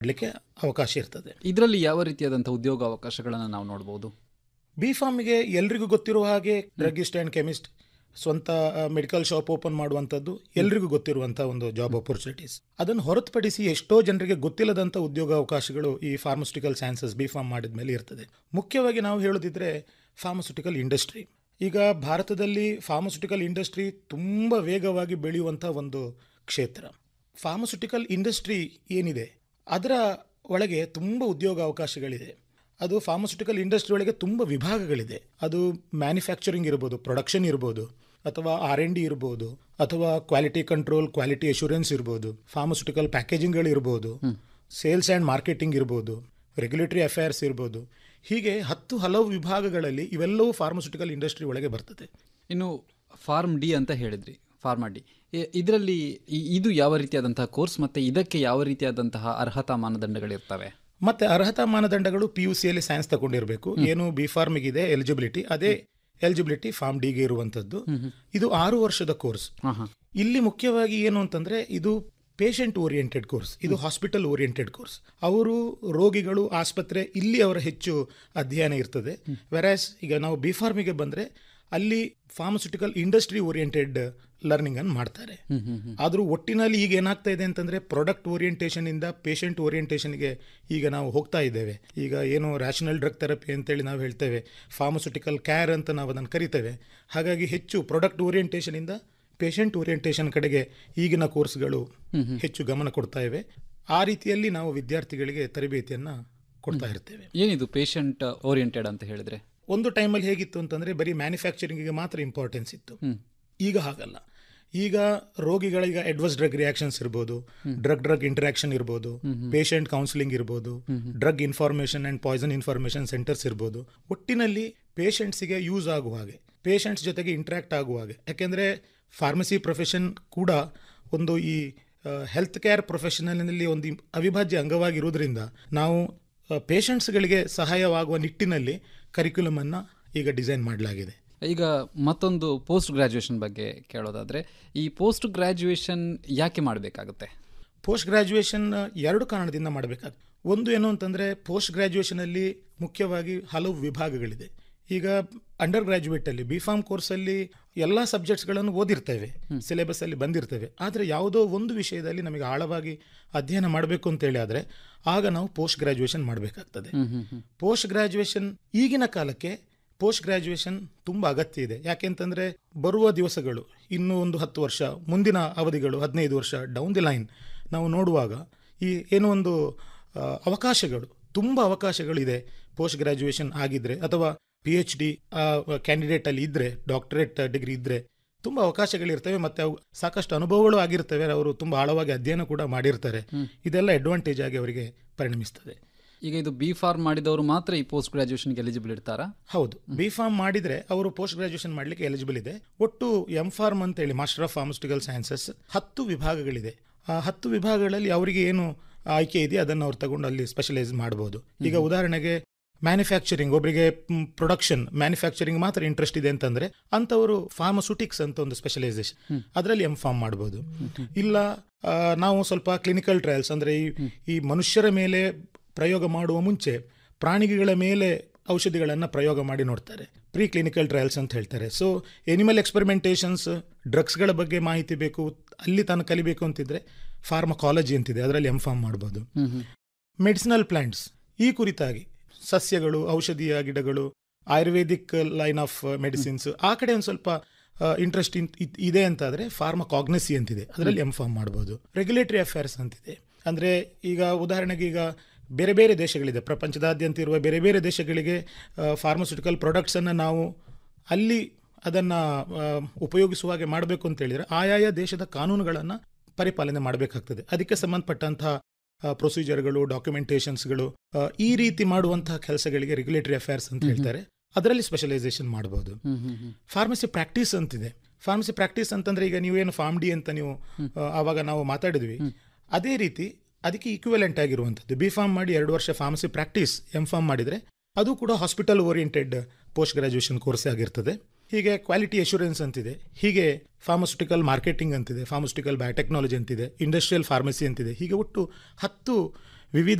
ಮಾಡಲಿಕ್ಕೆ ಅವಕಾಶ ಇರ್ತದೆ ಇದರಲ್ಲಿ ಯಾವ ರೀತಿಯಾದಂಥ ಉದ್ಯೋಗ ಅವಕಾಶಗಳನ್ನು ನಾವು ನೋಡ್ಬೋದು ಬಿ ಫಾರ್ಮಿಗೆ ಎಲ್ರಿಗೂ ಗೊತ್ತಿರುವ ಹಾಗೆ ಡ್ರಗಿಸ್ಟ್ ಆ್ಯಂಡ್ ಕೆಮಿಸ್ಟ್ ಸ್ವಂತ ಮೆಡಿಕಲ್ ಶಾಪ್ ಓಪನ್ ಮಾಡುವಂಥದ್ದು ಎಲ್ರಿಗೂ ಗೊತ್ತಿರುವಂಥ ಒಂದು ಜಾಬ್ ಅಪರ್ಚುನಿಟೀಸ್ ಅದನ್ನು ಹೊರತುಪಡಿಸಿ ಎಷ್ಟೋ ಜನರಿಗೆ ಗೊತ್ತಿಲ್ಲದಂಥ ಉದ್ಯೋಗ ಅವಕಾಶಗಳು ಈ ಫಾರ್ಮಸ್ಯೂಟಿಕಲ್ ಸೈನ್ಸಸ್ ಬಿ ಫಾರ್ಮ್ ಮಾಡಿದ ಮೇಲೆ ಇರ್ತದೆ ಮುಖ್ಯವಾಗಿ ನಾವು ಹೇಳೋದಿದ್ರೆ ಫಾರ್ಮಸ್ಯೂಟಿಕಲ್ ಇಂಡಸ್ಟ್ರಿ ಈಗ ಭಾರತದಲ್ಲಿ ಫಾರ್ಮಸ್ಯೂಟಿಕಲ್ ಇಂಡಸ್ಟ್ರಿ ತುಂಬ ವೇಗವಾಗಿ ಬೆಳೆಯುವಂಥ ಒಂದು ಕ್ಷೇತ್ರ ಫಾರ್ಮಸ್ಯೂಟಿಕಲ್ ಇಂಡಸ್ಟ್ರಿ ಏನಿದೆ ಅದರ ಒಳಗೆ ತುಂಬ ಉದ್ಯೋಗ ಅವಕಾಶಗಳಿದೆ ಅದು ಫಾರ್ಮಸ್ಯೂಟಿಕಲ್ ಇಂಡಸ್ಟ್ರಿ ಒಳಗೆ ತುಂಬ ವಿಭಾಗಗಳಿದೆ ಅದು ಮ್ಯಾನುಫ್ಯಾಕ್ಚರಿಂಗ್ ಇರ್ಬೋದು ಪ್ರೊಡಕ್ಷನ್ ಇರ್ಬೋದು ಅಥವಾ ಆರ್ ಎನ್ ಡಿ ಇರ್ಬೋದು ಅಥವಾ ಕ್ವಾಲಿಟಿ ಕಂಟ್ರೋಲ್ ಕ್ವಾಲಿಟಿ ಅಶೂರೆನ್ಸ್ ಇರ್ಬೋದು ಫಾರ್ಮಸ್ಯೂಟಿಕಲ್ ಪ್ಯಾಕೇಜಿಂಗ್ಗಳು ಇರ್ಬೋದು ಸೇಲ್ಸ್ ಆ್ಯಂಡ್ ಮಾರ್ಕೆಟಿಂಗ್ ಇರ್ಬೋದು ರೆಗ್ಯುಲೇಟರಿ ಅಫೇರ್ಸ್ ಇರ್ಬೋದು ಹೀಗೆ ಹತ್ತು ಹಲವು ವಿಭಾಗಗಳಲ್ಲಿ ಇವೆಲ್ಲವೂ ಫಾರ್ಮಸ್ಯೂಟಿಕಲ್ ಇಂಡಸ್ಟ್ರಿ ಒಳಗೆ ಬರ್ತದೆ ಇನ್ನು ಫಾರ್ಮ್ ಡಿ ಅಂತ ಹೇಳಿದ್ರಿ ಫಾರ್ಮಾ ಡಿ ಇದರಲ್ಲಿ ಇದು ಯಾವ ರೀತಿಯಾದಂತಹ ಕೋರ್ಸ್ ಮತ್ತು ಇದಕ್ಕೆ ಯಾವ ರೀತಿಯಾದಂತಹ ಅರ್ಹತಾ ಮಾನದಂಡಗಳಿರ್ತವೆ ಮತ್ತೆ ಅರ್ಹತಾ ಮಾನದಂಡಗಳು ಪಿ ಯು ಸಿಯಲ್ಲಿ ಸೈನ್ಸ್ ತಗೊಂಡಿರಬೇಕು ಏನು ಬಿ ಫಾರ್ಮಿಗಿದೆ ಎಲಿಜಿಬಿಲಿಟಿ ಅದೇ ಎಲಿಜಿಬಿಲಿಟಿ ಫಾರ್ಮ್ ಡಿಗೆ ಇರುವಂಥದ್ದು ಇದು ಆರು ವರ್ಷದ ಕೋರ್ಸ್ ಹಾಂ ಹಾಂ ಇಲ್ಲಿ ಮುಖ್ಯವಾಗಿ ಏನು ಅಂತಂದ್ರೆ ಇದು ಪೇಷಂಟ್ ಓರಿಯೆಂಟೆಡ್ ಕೋರ್ಸ್ ಇದು ಹಾಸ್ಪಿಟಲ್ ಓರಿಯೆಂಟೆಡ್ ಕೋರ್ಸ್ ಅವರು ರೋಗಿಗಳು ಆಸ್ಪತ್ರೆ ಇಲ್ಲಿ ಅವರ ಹೆಚ್ಚು ಅಧ್ಯಯನ ಇರ್ತದೆ ವೆರಾಸ್ ಈಗ ನಾವು ಬಿ ಫಾರ್ಮಿಗೆ ಬಂದರೆ ಅಲ್ಲಿ ಫಾರ್ಮಸ್ಯೂಟಿಕಲ್ ಇಂಡಸ್ಟ್ರಿ ಓರಿಯೆಂಟೆಡ್ ಲರ್ನಿಂಗ್ ಅನ್ನು ಮಾಡ್ತಾರೆ ಆದರೂ ಒಟ್ಟಿನಲ್ಲಿ ಈಗ ಏನಾಗ್ತಾ ಇದೆ ಅಂತಂದ್ರೆ ಪ್ರಾಡಕ್ಟ್ ಓರಿಯೆಂಟೇಷನ್ ಇಂದ ಪೇಷಂಟ್ ಓರಿಯೆಂಟೇಷನ್ಗೆ ಈಗ ನಾವು ಹೋಗ್ತಾ ಇದ್ದೇವೆ ಈಗ ಏನು ರ್ಯಾಷನಲ್ ಡ್ರಗ್ ಥೆರಪಿ ಅಂತೇಳಿ ನಾವು ಹೇಳ್ತೇವೆ ಫಾರ್ಮಸ್ಯೂಟಿಕಲ್ ಕೇರ್ ಅಂತ ನಾವು ಅದನ್ನು ಕರಿತೇವೆ ಹಾಗಾಗಿ ಹೆಚ್ಚು ಪ್ರಾಡಕ್ಟ್ ಓರಿಯೆಂಟೇಷನ್ ಇಂದ ಪೇಷಂಟ್ ಓರಿಯೆಂಟೇಷನ್ ಕಡೆಗೆ ಈಗಿನ ಕೋರ್ಸ್ಗಳು ಹೆಚ್ಚು ಗಮನ ಕೊಡ್ತಾ ಇವೆ ಆ ರೀತಿಯಲ್ಲಿ ನಾವು ವಿದ್ಯಾರ್ಥಿಗಳಿಗೆ ತರಬೇತಿಯನ್ನು ಕೊಡ್ತಾ ಇರ್ತೇವೆ ಏನಿದು ಪೇಷಂಟ್ ಓರಿಯೆಂಟೆಡ್ ಅಂತ ಹೇಳಿದ್ರೆ ಒಂದು ಟೈಮಲ್ಲಿ ಹೇಗಿತ್ತು ಅಂತಂದ್ರೆ ಬರೀ ಮ್ಯಾನುಫ್ಯಾಕ್ಚರಿಂಗಿಗೆ ಮಾತ್ರ ಇಂಪಾರ್ಟೆನ್ಸ್ ಇತ್ತು ಈಗ ಹಾಗಲ್ಲ ಈಗ ರೋಗಿಗಳ ಈಗ ಅಡ್ವರ್ಸ್ ಡ್ರಗ್ ರಿಯಾಕ್ಷನ್ಸ್ ಇರ್ಬೋದು ಡ್ರಗ್ ಡ್ರಗ್ ಇಂಟರಾಕ್ಷನ್ ಇರ್ಬೋದು ಪೇಷಂಟ್ ಕೌನ್ಸಿಲಿಂಗ್ ಇರ್ಬೋದು drug information and poison information centres ಇರ್ಬೋದು ಒಟ್ಟಿನಲ್ಲಿ ಪೇಷಂಟ್ಸಿಗೆ ಯೂಸ್ ಆಗುವ ಹಾಗೆ ಪೇಷಂಟ್ಸ್ ಜೊತೆಗೆ ಇಂಟ್ರಾಕ್ಟ್ ಆಗುವ ಹಾಗೆ ಯಾಕೆಂದರೆ ಫಾರ್ಮಸಿ ಪ್ರೊಫೆಷನ್ ಕೂಡ ಒಂದು ಈ ಹೆಲ್ತ್ ಕೇರ್ ಪ್ರೊಫೆಷನಲ್ನಲ್ಲಿ ಒಂದು ಇಂ- ಅವಿಭಾಜ್ಯ ಅಂಗವಾಗಿರುವುದರಿಂದ ನಾವು ಪೇಷಂಟ್ಸ್ಗಳಿಗೆ ಸಹಾಯವಾಗುವ ನಿಟ್ಟಿನಲ್ಲಿ ಕರಿಕ್ಯುಲಮನ್ನು ಈಗ ಡಿಸೈನ್ ಮಾಡಲಾಗಿದೆ ಈಗ ಮತ್ತೊಂದು ಪೋಸ್ಟ್ ಗ್ರಾಜುಯೇಷನ್ ಬಗ್ಗೆ ಕೇಳೋದಾದ್ರೆ ಈ ಪೋಸ್ಟ್ ಗ್ರಾಜುಯೇಷನ್ ಯಾಕೆ ಮಾಡಬೇಕಾಗುತ್ತೆ ಪೋಸ್ಟ್ ಗ್ರ್ಯಾಜುಯೇಷನ್ ಎರಡು ಕಾರಣದಿಂದ ಮಾಡಬೇಕಾಗ್ತದೆ ಒಂದು ಏನು ಅಂತಂದರೆ ಪೋಸ್ಟ್ ಗ್ರ್ಯಾಜುಯೇಷನಲ್ಲಿ ಮುಖ್ಯವಾಗಿ ಹಲವು ವಿಭಾಗಗಳಿದೆ ಈಗ ಅಂಡರ್ ಗ್ರ್ಯಾಜುಯೇಟಲ್ಲಿ ಬಿ ಫಾರ್ಮ್ ಕೋರ್ಸಲ್ಲಿ ಎಲ್ಲ ಸಬ್ಜೆಕ್ಟ್ಸ್ಗಳನ್ನು ಓದಿರ್ತೇವೆ ಸಿಲೆಬಸ್ಸಲ್ಲಿ ಬಂದಿರ್ತೇವೆ ಆದರೆ ಯಾವುದೋ ಒಂದು ವಿಷಯದಲ್ಲಿ ನಮಗೆ ಆಳವಾಗಿ ಅಧ್ಯಯನ ಮಾಡಬೇಕು ಅಂತೇಳಿ ಆದರೆ ಆಗ ನಾವು ಪೋಸ್ಟ್ ಗ್ರ್ಯಾಜುಯೇಷನ್ ಮಾಡಬೇಕಾಗ್ತದೆ ಪೋಸ್ಟ್ ಗ್ರ್ಯಾಜುಯೇಷನ್ ಈಗಿನ ಕಾಲಕ್ಕೆ ಪೋಸ್ಟ್ ಗ್ರ್ಯಾಜುಯೇಷನ್ ತುಂಬ ಅಗತ್ಯ ಇದೆ ಯಾಕೆಂತಂದರೆ ಬರುವ ದಿವಸಗಳು ಇನ್ನೂ ಒಂದು ಹತ್ತು ವರ್ಷ ಮುಂದಿನ ಅವಧಿಗಳು ಹದಿನೈದು ವರ್ಷ ಡೌನ್ ದಿ ಲೈನ್ ನಾವು ನೋಡುವಾಗ ಈ ಏನೋ ಒಂದು ಆ, ಅವಕಾಶಗಳು ತುಂಬ ಅವಕಾಶಗಳಿದೆ ಪೋಸ್ಟ್ ಗ್ರ್ಯಾಜುಯೇಷನ್ ಆಗಿದ್ರೆ ಅಥವಾ ಪಿ ಎಚ್ ಡಿ ಕ್ಯಾಂಡಿಡೇಟಲ್ಲಿ ಇದ್ದರೆ ಡಾಕ್ಟರೇಟ್ ಡಿಗ್ರಿ ಇದ್ದರೆ ತುಂಬ ಅವಕಾಶಗಳಿರ್ತವೆ ಮತ್ತು ಅವು ಸಾಕಷ್ಟು ಅನುಭವಗಳು ಆಗಿರ್ತವೆ ಅವರು ತುಂಬ ಆಳವಾಗಿ ಅಧ್ಯಯನ ಕೂಡ ಮಾಡಿರ್ತಾರೆ ಇದೆಲ್ಲ ಅಡ್ವಾಂಟೇಜ್ ಆಗಿ ಅವರಿಗೆ ಪರಿಣಮಿಸ್ತದೆ ಈಗ ಇದು ಬಿ ಫಾರ್ಮ್ ಮಾಡಿದವರು ಮಾತ್ರ ಈ ಪೋಸ್ಟ್ ಗ್ರಾಜುಯೇಷನ್ಗೆ ಎಲಿಜಿಬಲ್ ಇರ್ತಾರಾ ಹೌದು ಬಿ ಫಾರ್ಮ್ ಮಾಡಿದ್ರೆ ಅವರು ಪೋಸ್ಟ್ ಗ್ರಾಜುಯೇಷನ್ ಮಾಡಲಿಕ್ಕೆ ಎಲಿಜಿಬಲ್ ಇದೆ ಒಟ್ಟು ಎಂ ಫಾರ್ಮ್ ಅಂತೇಳಿ ಮಾಸ್ಟರ್ ಆಫ್ ಫಾರ್ಮಸ್ಟಿಕಲ್ ಸೈನ್ಸಸ್ ಹತ್ತು ವಿಭಾಗಗಳಿದೆ ಆ ಹತ್ತು ವಿಭಾಗಗಳಲ್ಲಿ ಅವರಿಗೆ ಏನು ಆಯ್ಕೆ ಇದೆ ಅದನ್ನು ಅವ್ರು ತಗೊಂಡು ಅಲ್ಲಿ ಸ್ಪೆಷಲೈಸ್ ಮಾಡಬಹುದು ಈಗ ಉದಾಹರಣೆಗೆ ಮ್ಯಾನುಫ್ಯಾಕ್ಚರಿಂಗ್ ಒಬ್ಬರಿಗೆ ಪ್ರೊಡಕ್ಷನ್ ಮ್ಯಾನುಫ್ಯಾಕ್ಚರಿಂಗ್ ಮಾತ್ರ ಇಂಟ್ರೆಸ್ಟ್ ಇದೆ ಅಂತಂದ್ರೆ ಅಂಥವರು ಫಾರ್ಮಸ್ಯೂಟಿಕ್ಸ್ ಅಂತ ಒಂದು ಸ್ಪೆಷಲೈಸೇಷನ್ ಅದರಲ್ಲಿ ಎಂ ಫಾರ್ಮ್ ಮಾಡ್ಬೋದು ಇಲ್ಲ ಆ, ನಾವು ಸ್ವಲ್ಪ ಕ್ಲಿನಿಕಲ್ ಟ್ರಯಲ್ಸ್ ಅಂದ್ರೆ ಈ ಈ ಮನುಷ್ಯರ ಮೇಲೆ ಪ್ರಯೋಗ ಮಾಡುವ ಮುಂಚೆ ಪ್ರಾಣಿಗಳ ಮೇಲೆ ಔಷಧಿಗಳನ್ನು ಪ್ರಯೋಗ ಮಾಡಿ ನೋಡ್ತಾರೆ ಪ್ರೀ ಕ್ಲಿನಿಕಲ್ ಟ್ರಯಲ್ಸ್ ಅಂತ ಹೇಳ್ತಾರೆ ಸೊ ಎನಿಮಲ್ ಎಕ್ಸ್ಪೆರಿಮೆಂಟೇಷನ್ಸ್ ಡ್ರಗ್ಸ್ಗಳ ಬಗ್ಗೆ ಮಾಹಿತಿ ಬೇಕು ಅಲ್ಲಿ ತಾನು ಕಲಿಬೇಕು ಅಂತಿದ್ರೆ ಫಾರ್ಮಕಾಲಜಿ ಅಂತಿದೆ ಅದರಲ್ಲಿ ಎಂ ಫಾರ್ಮ್ ಮಾಡ್ಬೋದು ಮೆಡಿಸಿನಲ್ ಪ್ಲಾಂಟ್ಸ್ ಈ ಕುರಿತಾಗಿ ಸಸ್ಯಗಳು ಔಷಧೀಯ ಗಿಡಗಳು ಆಯುರ್ವೇದಿಕ್ ಲೈನ್ ಆಫ್ ಮೆಡಿಸಿನ್ಸ್ ಆ ಕಡೆ ಒಂದು ಸ್ವಲ್ಪ ಇಂಟ್ರೆಸ್ಟ್ ಇದೆ ಅಂತಾದರೆ ಫಾರ್ಮಕಾಗ್ನೆಸಿ ಅಂತಿದೆ ಅದರಲ್ಲಿ ಎಂ ಫಾರ್ಮ್ ಮಾಡ್ಬೋದು ರೆಗ್ಯುಲೇಟರಿ ಅಫೇರ್ಸ್ ಅಂತಿದೆ ಅಂದರೆ ಈಗ ಉದಾಹರಣೆಗೆ ಈಗ ಬೇರೆ ಬೇರೆ ದೇಶಗಳಿದೆ ಪ್ರಪಂಚದಾದ್ಯಂತ ಇರುವ ಬೇರೆ ಬೇರೆ ದೇಶಗಳಿಗೆ ಫಾರ್ಮಸ್ಯೂಟಿಕಲ್ ಪ್ರಾಡಕ್ಟ್ಸನ್ನು ನಾವು ಅಲ್ಲಿ ಅದನ್ನು ಉಪಯೋಗಿಸುವ ಹಾಗೆ ಮಾಡಬೇಕು ಅಂತ ಹೇಳಿದರೆ ಆಯಾಯ ದೇಶದ ಕಾನೂನುಗಳನ್ನು ಪರಿಪಾಲನೆ ಮಾಡಬೇಕಾಗ್ತದೆ ಅದಕ್ಕೆ ಸಂಬಂಧಪಟ್ಟಂತಹ ಪ್ರೊಸೀಜರ್ಗಳು ಡಾಕ್ಯುಮೆಂಟೇಷನ್ಸ್ಗಳು ಈ ರೀತಿ ಮಾಡುವಂತಹ ಕೆಲಸಗಳಿಗೆ ರೆಗ್ಯುಲೇಟರಿ ಅಫೇರ್ಸ್ ಅಂತ ಹೇಳ್ತಾರೆ ಅದರಲ್ಲಿ ಸ್ಪೆಷಲೈಸೇಷನ್ ಮಾಡಬಹುದು ಫಾರ್ಮಸಿ ಪ್ರಾಕ್ಟೀಸ್ ಅಂತಿದೆ ಫಾರ್ಮಸಿ ಪ್ರಾಕ್ಟೀಸ್ ಅಂತಂದ್ರೆ ಈಗ ನೀವೇನು ಫಾರ್ಮ್ ಡಿ ಅಂತ ನೀವು ಆ, ಆವಾಗ ನಾವು ಮಾತಾಡಿದ್ವಿ ಅದೇ ರೀತಿ ಅದಕ್ಕೆ ಈಕ್ವಿವೆಲೆಂಟ್ ಆಗಿರುವಂಥದ್ದು ಬಿ ಫಾರ್ಮ್ ಮಾಡಿ ಎರಡು ವರ್ಷ ಫಾರ್ಮಸಿ ಪ್ರಾಕ್ಟೀಸ್ ಎಂ ಫಾರ್ಮ್ ಮಾಡಿದರೆ ಅದು ಕೂಡ hospital oriented post graduation course ಆಗಿರ್ತದೆ ಹೀಗೆ ಕ್ವಾಲಿಟಿ ಅಶೂರೆನ್ಸ್ ಅಂತಿದೆ ಹೀಗೆ ಫಾರ್ಮಸ್ಯೂಟಿಕಲ್ ಮಾರ್ಕೆಟಿಂಗ್ ಅಂತಿದೆ ಫಾರ್ಮಸ್ಯೂಟಿಕಲ್ ಬಯೋಟೆಕ್ನಾಲಜಿ ಅಂತಿದೆ ಇಂಡಸ್ಟ್ರಿಯಲ್ ಫಾರ್ಮಸಿ ಅಂತಿದೆ ಹೀಗೆ ಒಟ್ಟು ಹತ್ತು ವಿವಿಧ